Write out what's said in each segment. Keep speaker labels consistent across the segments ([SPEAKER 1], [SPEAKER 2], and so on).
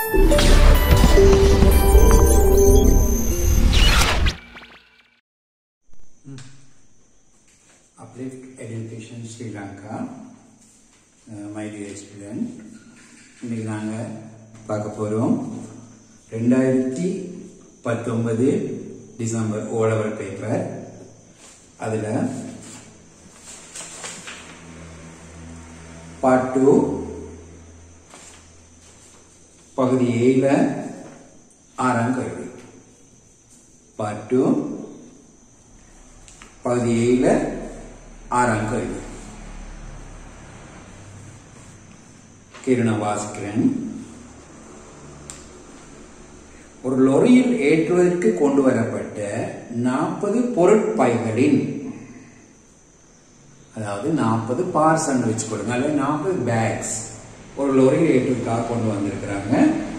[SPEAKER 1] Uplift Education Sri Lanka, uh, my dear student. இன்னைக்கு நாங்கள் பார்க்க போகிறோம் ரெண்டாயிரத்தி பத்தொன்பது டிசம்பர் ஓலவர் பேப்பர் அதில் பார்ட் டூ பகுதி ஏழ ஆறாம் கல்வி பார்ட் டூ பகுதி ஏழ ஆறாம் கல்வி கீழே நான் வாசிக்கிறேன் ஒரு லொரியில் ஏற்றுவதற்கு கொண்டு வரப்பட்ட நாற்பது பொருட்பைகளின் அதாவது நாற்பது பார்சல் வச்சுக்கொள்ளுங்க அல்லது நாற்பது பேக்ஸ் ஒரு லொரியில் ஏற்றுவதற்காக கொண்டு வந்திருக்கிறாங்க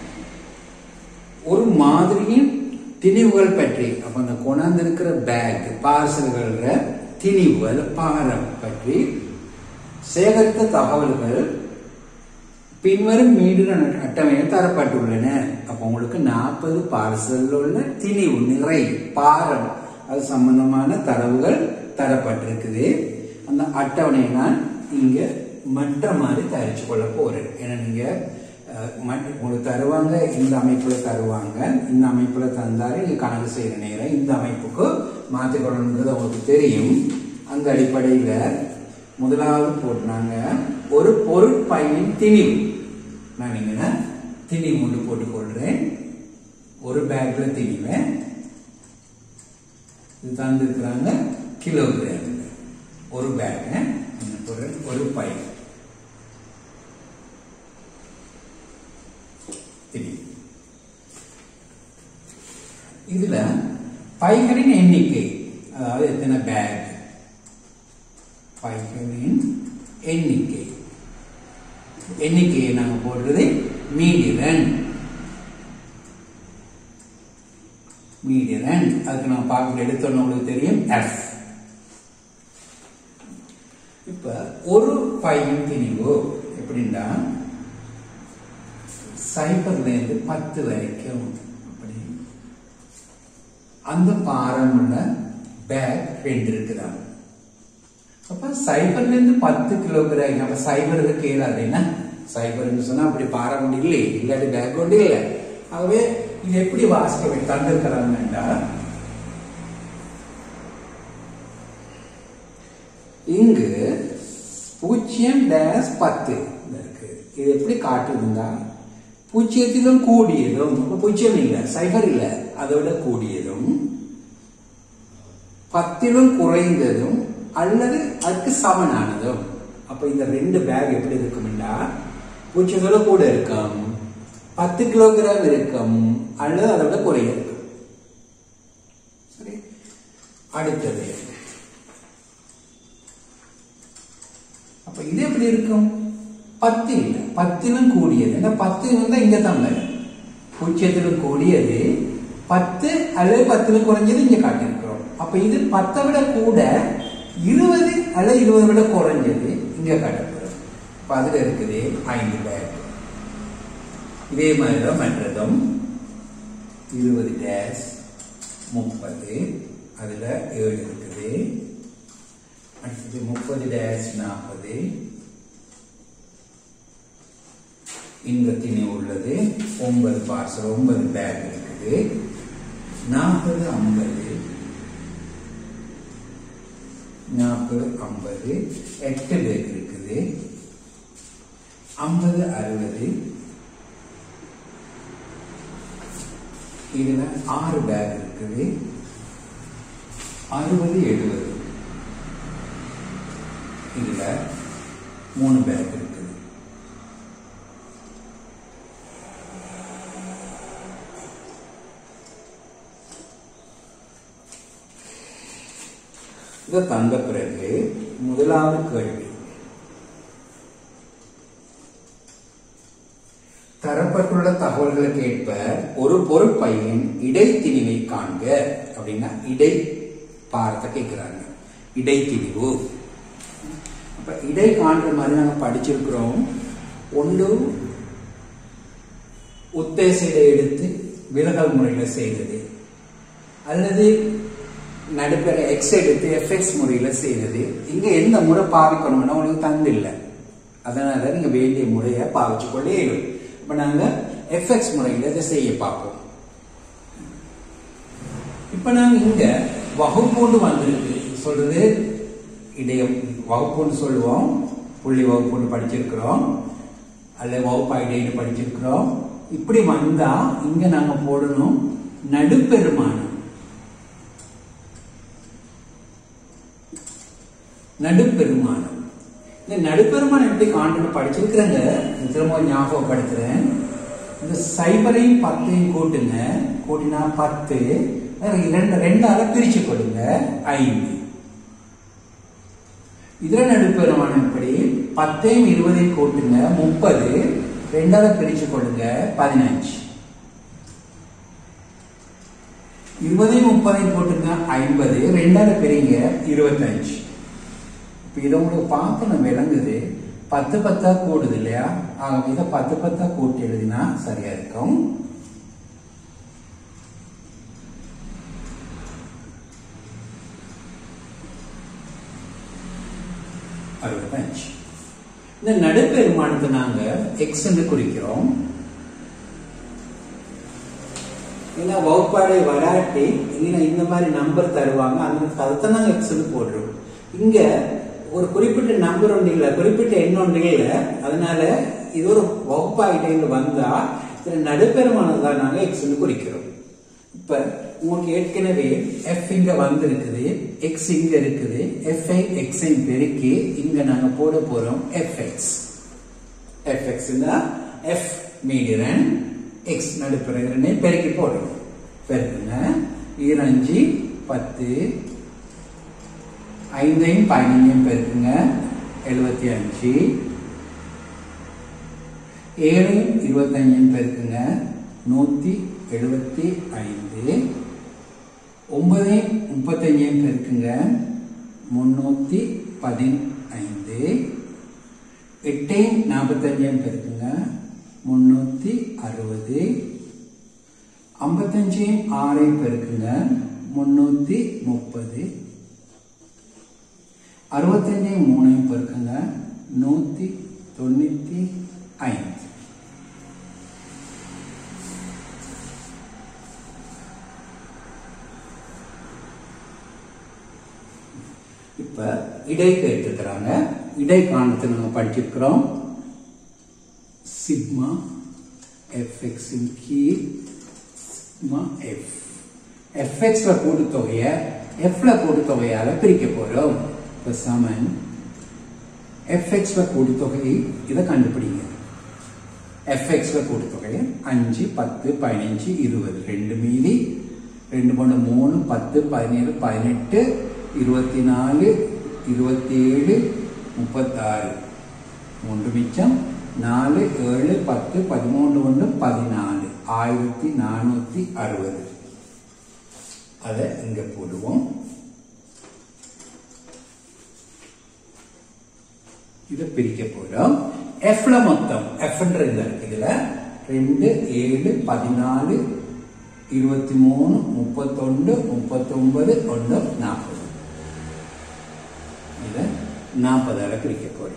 [SPEAKER 1] ஒரு மாதிரியின் திணிவுகள் பற்றி அப்ப அந்த கொண்டாந்திருக்கிற பேக் பார்சல்கள திணிவுகள் பாரம் பற்றி சேகரித்த தகவல்கள் பின்வரும் மீண்டும் அட்டமையில் தரப்பட்டுள்ளன அப்ப உங்களுக்கு நாற்பது பார்சல் உள்ள திணிவு நிறை பாரம் அது சம்பந்தமான தரவுகள் தரப்பட்டிருக்குது அந்த அட்டவணையை நான் இங்க மற்ற மாதிரி தயாரிச்சு கொள்ள போறேன் ஏன்னா நீங்க உங்களுக்கு தருவாங்க இந்த அமைப்புல தருவாங்க இந்த அமைப்புல தந்தாரு நீங்க கணக்கு செய்யற நேரம் இந்த அமைப்புக்கு மாற்றிக்கொள்ளணுன்றது உங்களுக்கு தெரியும் அந்த அடிப்படையில முதலாவது போட்டுனாங்க ஒரு பொருட்பையின் திணிவு நான் இங்க திணிவு ஒன்று போட்டுக்கொள்றேன் ஒரு பேக்ல திணிவேன் இது தந்துருக்குறாங்க கிலோகிராம் ஒரு பேக் ஒரு பை திணிவு இதுல பைகளின் எண்ணிக்கை அதாவது எத்தனை பேக் பைகளின் எண்ணிக்கை எண்ணிக்கையை நாங்க போடுறது மீடியன் மீடியன் அதுக்கு நம்ம பார்க்க எடுத்தோன்னு உங்களுக்கு தெரியும் எஃப் இப்ப ஒரு பையன் திணிவு எப்படின்னா சைபர்ல இருந்து பத்து வரைக்கும் அப்படி அந்த பாரம் உள்ள பேக் ரெண்டு இருக்குதான் அப்ப சைபர்ல இருந்து பத்து கிலோகிராம் நம்ம சைபருக்கு கேளாது என்ன சைபர்னு சொன்னா அப்படி பாரம் கொண்டு இல்லை இல்லாட்டி பேக் கொண்டு இல்லை ஆகவே இது எப்படி வாசிக்க தந்திருக்கிறாங்கன்னா இங்கு பூஜ்ஜியம் டேஸ் பத்து இருக்கு இது எப்படி காட்டுதுன்னா பூஜ்ஜியத்திலும் கூடியதும் பூஜ்ஜியம் இல்லை சைபர் இல்லை அதை விட கூடியதும் பத்திலும் குறைந்ததும் அல்லது அதுக்கு சமனானதும் அப்ப இந்த ரெண்டு பேக் எப்படி இருக்கும்னா பூச்சிகளோட கூட இருக்கும் பத்து கிலோகிராம் இருக்கும் அல்லது அதை விட குறைய இருக்கும் சரி அடுத்தது அப்ப இது எப்படி இருக்கும் பத்து இல்லை பத்திலும் கூடியது ஏன்னா பத்து வந்து இங்க தான் வரும் பூஜ்ஜியத்திலும் கூடியது பத்து அல்லது பத்திலும் குறைஞ்சது இங்க காட்டியிருக்கிறோம் அப்ப இது பத்தை விட கூட இருபது அல்லது இருபது விட குறைஞ்சது இங்க காட்டப்படும் இப்ப அதுல இருக்குது ஐந்து பேக் இதே மாதிரிதான் மற்றதும் இருபது டேஷ் முப்பது அதுல ஏழு இருக்குது அடுத்தது முப்பது டேஷ் நாற்பது இன்பத்தினி உள்ளது ஒன்பது பார்சல் ஒன்பது பேக் இருக்குது நாற்பது ஐம்பது நாற்பது ஐம்பது எட்டு பேக் இருக்குது ஐம்பது அறுபது இதுல ஆறு பேக் இருக்குது அறுபது எழுபது இதுல மூணு பேக் இருக்குது இதை தந்த பிறகு முதலாவது கேள்வி தரப்பட்டுள்ள தகவல்களுக்கு ஏற்ப ஒரு பொருட்பையின் இடைத்திணிவை காண்க அப்படின்னா இடை பாரத்தை கேட்கிறாங்க இடைத்திணிவு அப்ப இடை காண்ற மாதிரி நாங்க படிச்சிருக்கிறோம் ஒன்று உத்தேசத்தை எடுத்து விலகல் முறையில செய்தது அல்லது நடுப்பெற எக்ஸ் எடுத்து எஃப்எக்ஸ் முறையில செய்தது இங்க எந்த முறை பாவிக்கணும்னா உங்களுக்கு தந்தில்லை அதனால நீங்க வேண்டிய முறையை பாவிச்சு கொள்ள இயலும் இப்ப நாங்க எஃப்எக்ஸ் முறையில இதை செய்ய பார்ப்போம் இப்ப நாங்க இங்க வகுப்போண்டு வந்திருக்கு சொல்றது இடைய வகுப்புன்னு சொல்லுவோம் புள்ளி வகுப்புன்னு படிச்சிருக்கிறோம் அல்ல வகுப்பா இடையின்னு படிச்சிருக்கிறோம் இப்படி வந்தா இங்க நாங்க போடணும் நடுப்பெருமானம் நடுப்பெருமானம் இந்த நடுப்பெருமானம் எப்படி காண்டு படிச்சிருக்கிறேங்க திரும்ப ஞாபகப்படுத்துறேன் இந்த சைபரையும் பத்தையும் கூட்டுங்க கூட்டினா பத்து இரண்டு ரெண்டால பிரிச்சு கொடுங்க ஐந்து இதுல நடுப்பெருமானம் எப்படி பத்தையும் இருபதையும் கூட்டுங்க முப்பது ரெண்டால பிரிச்சு கொடுங்க பதினஞ்சு இருபதையும் முப்பதையும் போட்டுங்க ஐம்பது ரெண்டால பிரிங்க இருபத்தஞ்சு இப்ப இதை உங்களுக்கு பார்க்கணும் விளங்குது பத்து பத்தா கூடுது இல்லையா ஆகவே இதை பத்து பத்தா கூட்டி எழுதினா சரியா இருக்கும் அறுபத்தஞ்சு இந்த நடுப்பெருமானத்தை நாங்க எக்ஸ் என்று குறிக்கிறோம் ஏன்னா வகுப்பாடை வராட்டி இங்க இந்த மாதிரி நம்பர் தருவாங்க அந்த அதை நாங்க எக்ஸ் போடுறோம் இங்க ஒரு குறிப்பிட்ட நம்பர் ஒன்று இல்லை குறிப்பிட்ட எண் ஒன்று இல்லை அதனால இது ஒரு வகுப்பாயிட்டே வந்தா இதுல நடுப்பெருமானது தான் நாங்க எக்ஸ் குறிக்கிறோம் இப்ப உங்களுக்கு ஏற்கனவே எஃப் இங்க வந்திருக்குது எக்ஸ் இங்க இருக்குது எஃப் ஐ எக்ஸ் ஐ பெருக்கி இங்க நாங்க போட போறோம் F X F X F மீடியரன் எக்ஸ் நடுப்புறே பெருக்கி போடணும் பெருக்குங்க ஈரஞ்சு பத்து ஐந்தையும் பதினைஞ்சையும் பெருக்குங்க எழுபத்தி அஞ்சு ஏழையும் இருபத்தஞ்சையும் பெருக்குங்க நூத்தி எழுபத்தி ஐந்து ஒன்பதையும் முப்பத்தஞ்சையும் பெருக்குங்க முன்னூத்தி பதினைந்து எட்டையும் நாற்பத்தஞ்சையும் பெருக்குங்க முன்னூத்தி அறுபது ஐம்பத்தஞ்சையும் ஆறையும் பெருக்குங்க முன்னூத்தி முப்பது அறுபத்தஞ்சையும் மூணையும் பெருக்குங்க நூத்தி தொண்ணூத்தி ஐந்து இப்ப இடை கேட்டிருக்கிறாங்க இடை காணத்தை நம்ம படிச்சிருக்கிறோம் சிக்மா எஃப் எக்ஸ் இன் கீழ் சிக்மா எஃப் எஃப்எக்ஸ்ல கூட்டுத்தொகையை எஃப்ல கூட்டுத்தொகையால பிரிக்க போறோம் இப்ப சமன் எஃப்எக்ஸ்ல கூட்டுத்தொகை இதை கண்டுபிடிங்க எஃப்எக்ஸ்ல கூட்டுத்தொகை அஞ்சு பத்து பதினஞ்சு இருபது ரெண்டு மீதி ரெண்டு மூணு மூணு பத்து பதினேழு பதினெட்டு இருபத்தி நாலு இருபத்தி ஏழு முப்பத்தாறு மூன்று மிச்சம் நாலு ஏழு பத்து பதிமூன்று ஒன்று பதினாலு ஆயிரத்தி நானூத்தி அறுபது அதை இங்க போடுவோம் இதை பிரிக்க போறோம் எஃப்ல மொத்தம் எஃப்ன்ற இருக்கு இதுல ரெண்டு ஏழு பதினாலு இருபத்தி மூணு முப்பத்தொன்று முப்பத்தொன்பது ஒன்று நாற்பது இதை நாற்பதால பிரிக்க போறோம்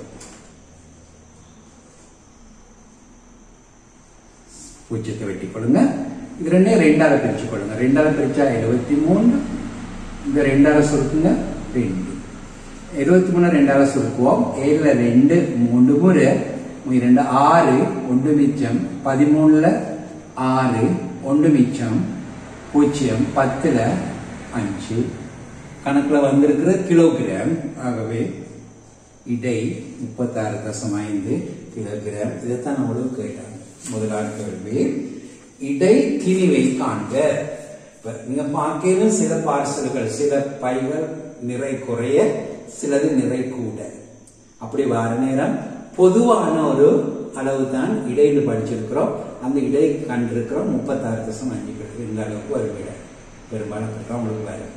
[SPEAKER 1] பூஜ்ஜியத்தை வெட்டி கொள்ளுங்க இது ரெண்டையும் ரெண்டால பிரிச்சு கொள்ளுங்க ரெண்டால பிரிச்சா எழுபத்தி மூணு இந்த ரெண்டால சுருக்குங்க ரெண்டு இருபத்தி மூணு ரெண்டால சுருக்குவோம் ஏழுல ரெண்டு மூணு முறை ரெண்டு ஆறு ஒன்று மிச்சம் பதிமூணுல ஆறு ஒன்று மிச்சம் பூஜ்ஜியம் பத்துல அஞ்சு கணக்குல வந்திருக்கிற கிலோகிராம் ஆகவே இடை முப்பத்தாறு தசம் ஐந்து கிலோகிராம் இதைத்தான் நம்மளும் கேட்டாங்க முதலாளி கேள்வி இடை திணிவை காண்க இப்ப நீங்க பார்க்கணும் சில பார்சல்கள் சில பைகள் நிறை குறைய சிலது நிறை கூட அப்படி வர நேரம் பொதுவான ஒரு அளவு தான் இடையில படிச்சிருக்கிறோம் அந்த இடை கண்டிருக்கிறோம் முப்பத்தாறு தசம் அஞ்சு கிலோ இந்த அளவுக்கு ஒரு விட பெரும்பாலும் இருக்கிறோம் உங்களுக்கு வேற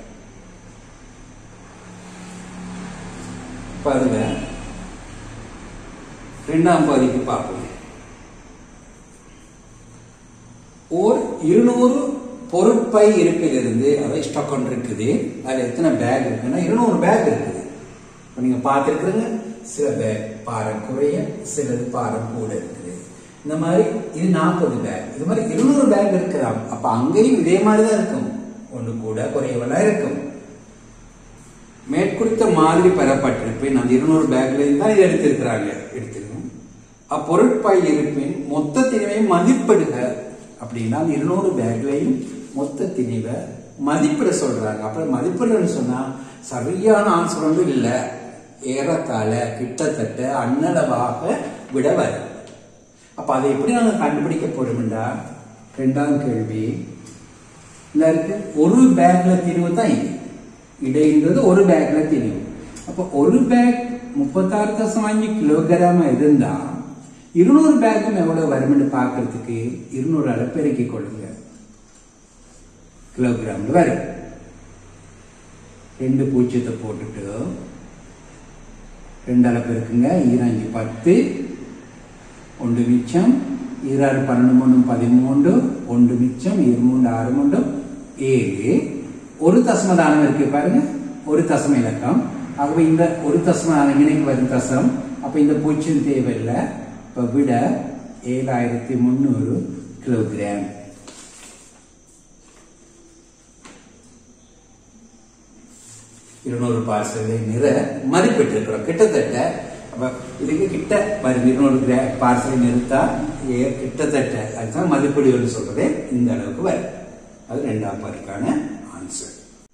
[SPEAKER 1] இப்ப அதுல ரெண்டாம் பகுதிக்கு பார்ப்போம் ஓர் இருநூறு பொருட்பை இருப்பிலிருந்து அவை ஸ்டாக் ஒன்று இருக்குது அதுல எத்தனை பேக் இருக்குன்னா இருநூறு பேக் இருக்குது இப்ப நீங்க பார்த்துருக்குறீங்க சில பேக் பாரம் குறைய சிலது பாரம் கூட இருக்குது இந்த மாதிரி இது நாற்பது பேக் இது மாதிரி இருநூறு பேக் இருக்கிறாம் அப்ப அங்கேயும் இதே மாதிரி தான் இருக்கும் ஒன்று கூட குறையவெல்லாம் இருக்கும் மேற்குறித்த மாதிரி பெறப்பட்டிருப்பேன் அந்த இருநூறு பேக்ல தான் இதை எடுத்திருக்கிறாங்க எடுத்துக்கணும் அப்பொருட்பை இருப்பின் மொத்த திணிவை மதிப்பிடுக அப்படின்னா அந்த இருநூறு பேக்லையும் மொத்த திணிவை மதிப்பிட சொல்றாங்க அப்புறம் மதிப்பிடன்னு சொன்னா சரியான ஆன்சர் ஒன்றும் இல்லை ஏறத்தாழ கிட்டத்தட்ட அன்னளவாக விட வரும் அப்ப அதை எப்படி நாங்க கண்டுபிடிக்க போறோம்டா ரெண்டாம் கேள்வி இல்ல இருக்கு ஒரு பேக்ல திணிவு தான் இது இடைன்றது ஒரு பேக்ல திணிவு அப்ப ஒரு பேக் முப்பத்தாறு தசம் அஞ்சு கிலோகிராம் இருந்தா இருநூறு பேக்கும் எவ்வளவு வரும்னு பார்க்கறதுக்கு இருநூறால பெருக்கிக் கொள்ளுங்க கிலோகிராம்ல வரும் ரெண்டு பூஜ்ஜியத்தை போட்டுட்டு ரெண்டால பெருக்குங்க ஈரஞ்சு பத்து ஒன்று மிச்சம் ஈராறு பன்னெண்டு மூணு பதிமூன்று ஒன்று மிச்சம் இரு மூன்று ஆறு மூன்று ஏழு ஒரு தசம தானம் இருக்கு பாருங்க ஒரு தசம இலக்கம் ஆகவே இந்த ஒரு தசம தானம் இணைக்கு வரும் தசம் அப்ப இந்த பூஜ்ஜியம் தேவையில்லை இப்ப விட ஏழாயிரத்தி முந்நூறு கிலோகிராம் இருநூறு பார்சலை நிற மதிப்பிட்டிருக்கிறோம் கிட்டத்தட்ட அப்ப இதுக்கு கிட்ட வரும் இருநூறு கிரா பார்சலை நிறுத்தா ஏ கிட்டத்தட்ட அதுதான் மதிப்பீடுகள் சொல்றதே இந்த அளவுக்கு வரும் அது ரெண்டாம் பாருக்கான ஆன்சர்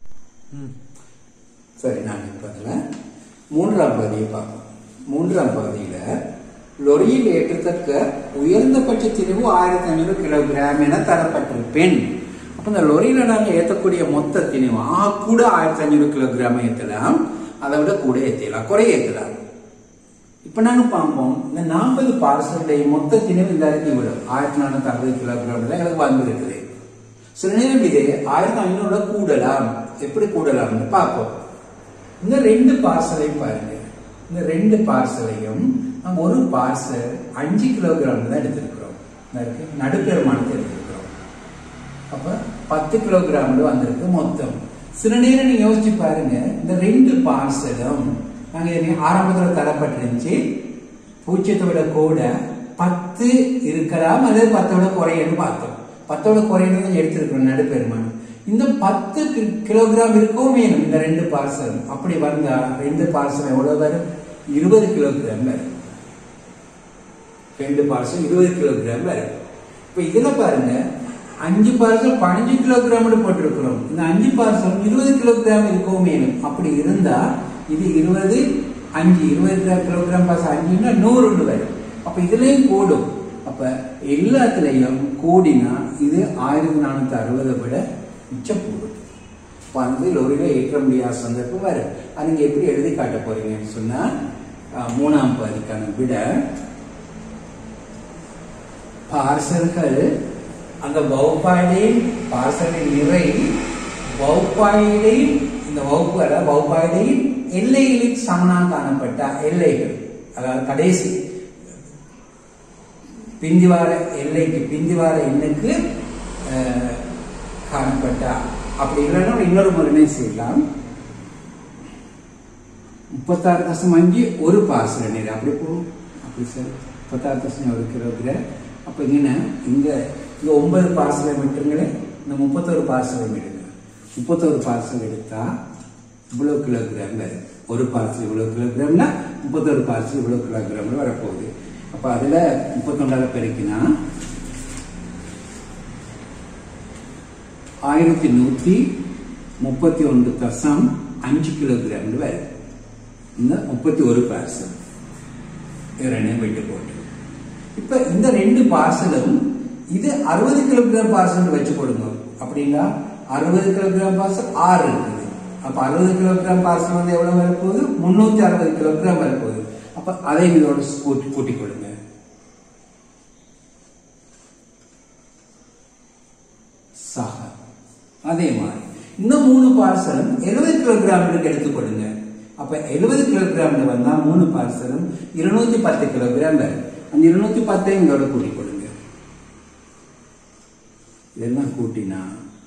[SPEAKER 1] சரி நான் இப்ப அதுல மூன்றாம் பகுதியை பார்ப்போம் மூன்றாம் பகுதியில லொரியில் ஏற்றத்தக்க உயர்ந்தபட்ச திரிவு ஆயிரத்தி ஐநூறு கிலோகிராம் என தரப்பட்டிருப்பேன் அப்ப இந்த லொரியில நாங்க ஏற்றக்கூடிய மொத்த திணிவு ஆ கூட ஆயிரத்தி ஐநூறு கிலோகிராம் ஏற்றலாம் அதை விட கூட ஏற்றலாம் குறைய ஏற்றலாம் இப்ப நாங்க பார்ப்போம் இந்த நாற்பது பார்சலுடைய மொத்த திணிவு இந்த அறிக்கை விடும் ஆயிரத்தி நானூத்தி அறுபது கிலோகிராம் எனக்கு வந்திருக்குது சில நேரம் இது ஆயிரத்தி ஐநூறு கூடலாம் எப்படி கூடலாம்னு பார்ப்போம் இந்த ரெண்டு பார்சலையும் பாருங்க இந்த ரெண்டு பார்சலையும் நம்ம ஒரு பார்சல் அஞ்சு கிலோகிராம் தான் எடுத்திருக்கிறோம் நடுப்பெருமானத்தை எடுத்திருக்கிறோம் அப்ப பத்து கிலோகிராம் வந்திருக்கு மொத்தம் சில நேரம் நீங்க யோசிச்சு பாருங்க இந்த ரெண்டு பார்சலும் நாங்க ஆரம்பத்தில் தரப்பட்டிருந்துச்சு பூஜ்ஜியத்தை விட கூட பத்து இருக்கலாம் அல்லது பத்தை விட குறையன்னு பார்த்தோம் பத்தோட குறையணும் எடுத்திருக்கிறோம் நடுப்பெருமான் இந்த பத்து கிலோகிராம் இருக்கவும் வேணும் இந்த ரெண்டு பார்சல் அப்படி வந்தா ரெண்டு பார்சல் எவ்வளவு வரும் இருபது கிலோகிராம் வரும் ரெண்டு பார்சல் இருபது கிலோகிராம் வரும் இப்ப இதுல பாருங்க அஞ்சு பார்சல் பதினஞ்சு கிலோகிராம் போட்டிருக்கிறோம் இந்த அஞ்சு பார்சல் இருபது கிலோகிராம் இருக்கவும் வேணும் அப்படி இருந்தா இது இருபது அஞ்சு இருபது கிலோகிராம் பார்சல் அஞ்சுன்னா நூறு வரும் அப்ப இதுலயும் கூடும் அப்ப எல்லாத்துலயும் கூடினா இது ஆயிரத்தி நானூத்தி அறுபதை விட மிச்சம் கூடும் இப்ப வந்து லொரியில ஏற்ற முடியாத சந்தர்ப்பம் வரும் அது நீங்க எப்படி எழுதி காட்ட போறீங்கன்னு சொன்னா மூணாம் பாதிக்கான விட பார்சல்கள் அந்த வகுப்பாய்டையின் பார்சலின் நிறை வகுப்பாய்டையின் இந்த வகுப்பு அதாவது வகுப்பாய்டையின் எல்லைகளில் சமனாக காணப்பட்ட எல்லைகள் அதாவது கடைசி பிந்திவார எல்லைக்கு பிந்திவார எண்ணுக்கு காணப்பட்டா அப்படி இல்லைன்னா இன்னொரு முறைமே செய்யலாம் முப்பத்தாறு தசம் அஞ்சு ஒரு பார்சல் நீர் அப்படி போகும் அப்படி சார் முப்பத்தாறு தசம் ஒரு கிலோகிராம் அப்போ இங்கே இங்க இங்க ஒன்பது பார்சலை விட்டுருங்களே இந்த முப்பத்தோரு பார்சலை விடுங்க முப்பத்தோரு பார்சல் எடுத்தா இவ்வளவு கிலோகிராம் வரும் ஒரு பார்சல் இவ்வளவு கிலோகிராம்னா முப்பத்தோரு பார்சல் இவ்வளவு கிலோகிராம்ல வரப்போகுது அப்ப அதுல முப்பத்தொண்டால பெருக்கினா ஆயிரத்தி நூத்தி முப்பத்தி ஒன்று தசம் அஞ்சு கிலோகிராம் வரும் இந்த முப்பத்தி ஒரு பார்சல் ரெண்டையும் வெட்டு போட்டு இப்ப இந்த ரெண்டு பார்சலும் இது அறுபது கிலோகிராம் பார்சல் வச்சு கொடுங்க அப்படின்னா அறுபது கிலோகிராம் பார்சல் ஆறு இருக்குது அப்ப அறுபது கிலோகிராம் பார்சல் வந்து எவ்வளவு வரப்போகுது முன்னூத்தி அறுபது கிலோகிராம் வரப்போகுது அப்ப அதை இதோட கூட்டி கூட்டிக் கொள்ளுங்க சக அதே மாதிரி இந்த மூணு பார்சலும் எழுபது கிலோகிராமுக்கு எடுத்துக்கொள்ளுங்க அப்ப எழுபது கிலோகிராம்ல வந்தா மூணு பார்சலும் இருநூத்தி பத்து கிலோகிராம் வரும் அந்த இருநூத்தி பத்தையும் இதோட கூட்டிக் கொள்ளுங்க இதெல்லாம் கூட்டினா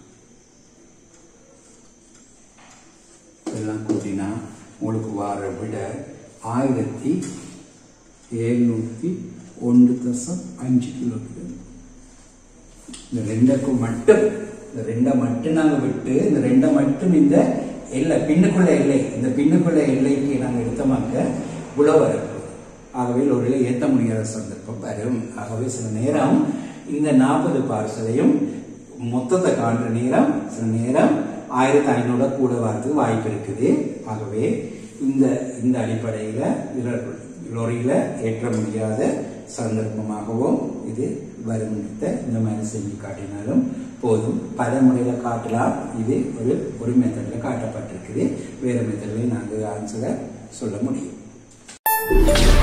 [SPEAKER 1] இதெல்லாம் கூட்டினா உங்களுக்கு வார விட ஆயிரத்தி எழுநூத்தி ஒன்று தசம் அஞ்சு கிலோமீட்டர் இந்த ரெண்டுக்கும் மட்டும் இந்த ரெண்டை மட்டும் நாங்க விட்டு இந்த ரெண்டை மட்டும் இந்த எல்லை பின்னுக்குள்ள எல்லை இந்த பின்னுக்குள்ள எல்லைக்கு நாங்க எடுத்தோமாக்க உழவர் ஆகவே ஒரு ஏற்ற முடியாத சந்தர்ப்பம் வரும் ஆகவே சில நேரம் இந்த நாற்பது பார்சலையும் மொத்தத்தை காண்ற நேரம் சில நேரம் ஆயிரத்தி ஐநூறு கூட வரதுக்கு வாய்ப்பு இருக்குது ஆகவே இந்த இந்த அடிப்படையில இர- லொரியில ஏற்ற முடியாத சந்தர்ப்பமாகவும் இது வரும் இந்த மாதிரி செஞ்சு காட்டினாலும் போதும் பல முறையில காட்டலாம் இது ஒரு ஒரு மெத்தட்ல காட்டப்பட்டிருக்குது வேற மெத்தட்ல நாங்கள் ஆன்சரை சொல்ல முடியும்